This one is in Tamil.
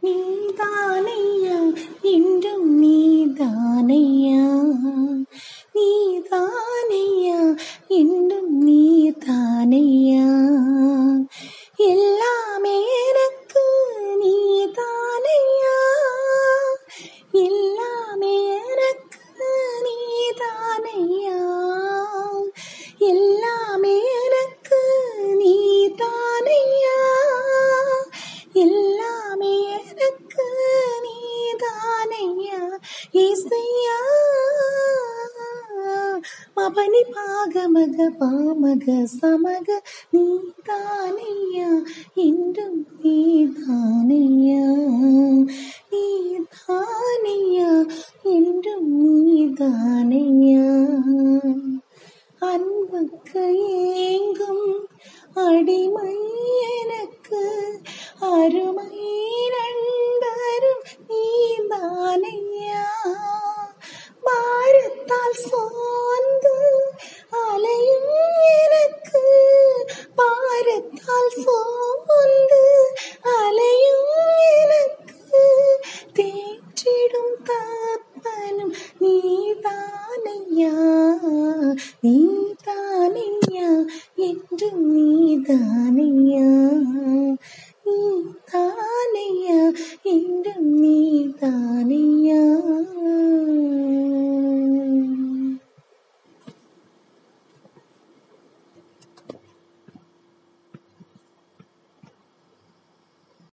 நீதானையா என்றும் நீதானையா நீதானையா என்றும் நீதானையா எல்லாமே எனக்கு நீதானையா எல்லாமே எனக்கு நீதானையா எல்லாமே எனக்கு நீதானையா எல்லாமே எனக்கு நீதானையா இசையா மபனி பாகமக பாமக சமக நீதானையா என்றும் நீதானையா நீதானையா என்றும் நீதானையா அன்புக்கு ஏங்கும் அடிமை எனக்கு அருமை நண்பரும் நீதானையா பாரத்தால் சோர்ந்து அலையும் எனக்கு பாரத்தால் சோர்ந்து அலையும் எனக்கு தேற்றிடும் தப்பனும் நீதானையா நீதானையா என்றும் நீதான்